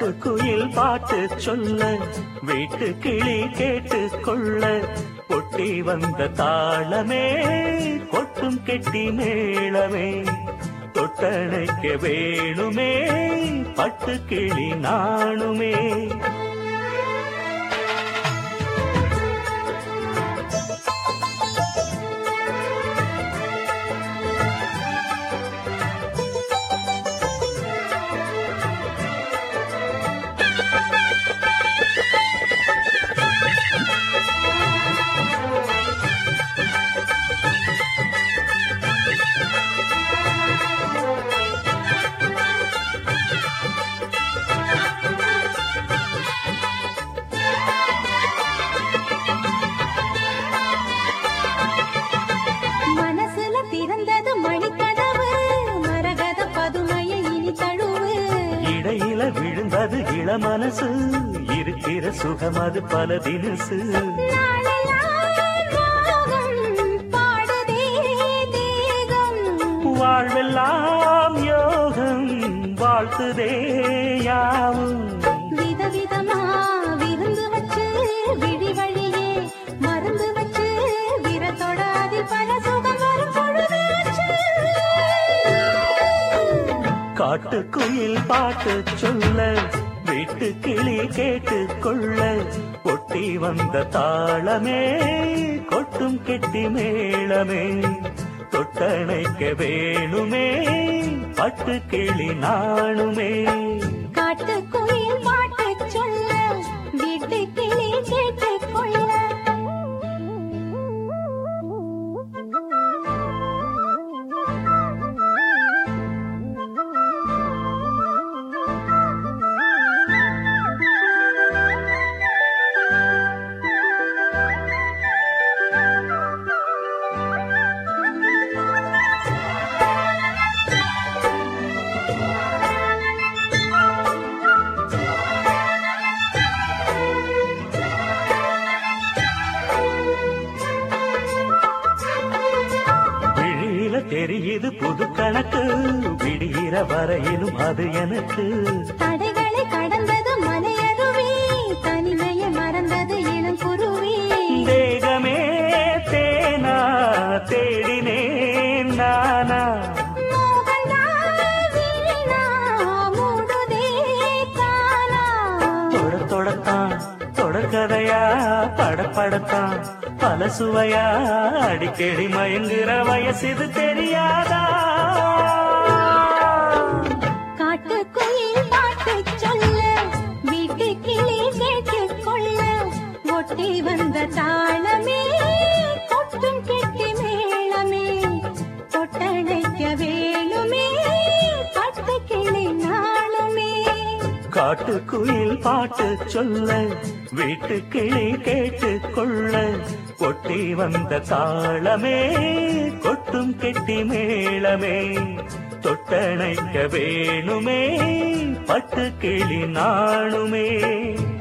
காட்டுக்குயில் பாட்டு சொல்ல வீட்டு கிளி கேட்டு கொள்ள கொட்டி வந்த தாளமே கொட்டும் கெட்டி மேளமே தொட்டணைக்க வேணுமே பட்டு கிளி நாணுமே மனசுல திறந்தது மணிக்கதவு மரகத பதுமையை இனி தழுவு இடையில விழுந்தது இளமனசு இருக்கிற சுகம் அது பல தினசு நாளெல்லாம் ராகம் பாடுதே தேகம் வாழ்வெல்லாம் யோகம் வாழ்த்துதே யாவும் விதவிதமா விருந்து வச்சு விழி வழியே மருந்து வச்சு விரத்தோட அதில் பல சுகம் வரும் பொழுதாச்சு காட்டுக்குயில் பாட்டு சொல்ல வீட்டு கிளி கேட்டு கொள்ள கொட்டி வந்த தாளமே கொட்டும் கெட்டி மேளமே தொட்டணைக்க வேணுமே பட்டு கிளி நாணுமே காட்டுக்குயில் பாட்டு சொல்ல வீட்டு கிளி கேட்டு விழியில தெரியுது புது கணக்கு விடுகிற வரையிலும் அது எனக்கு தடைகளை கடந்தது மலையருவி தனிமையை மறந்தது இளங்குருவி தேகமே தேனா தேடினேன் நானா மோகந்தா வீணா மூடுதே தானா தொட தொடத்தான் தொடர்கதையா படப்படத்தான் பல சுவையா அடிக்கடி மயங்குற வயசு தெரியாதா காட்டுக்குயில் பாட்டு சொல்ல வீட்டு கிளி கேட்டு கொள்ள ஒட்டி வந்த தாளமே கொட்டும் கெட்டி மேளமே தொட்டணைக்க வேணுமே பட்டு கிளி நாளுமே காட்டுக்குயில் பாட்டு சொல்ல வீட்டு கிளி கேட்டு கொள்ள கொட்டி வந்த தாளமே கொட்டும் கெட்டி மேளமே தொட்டணைக்க வேணுமே பட்டு கிளி நாணுமே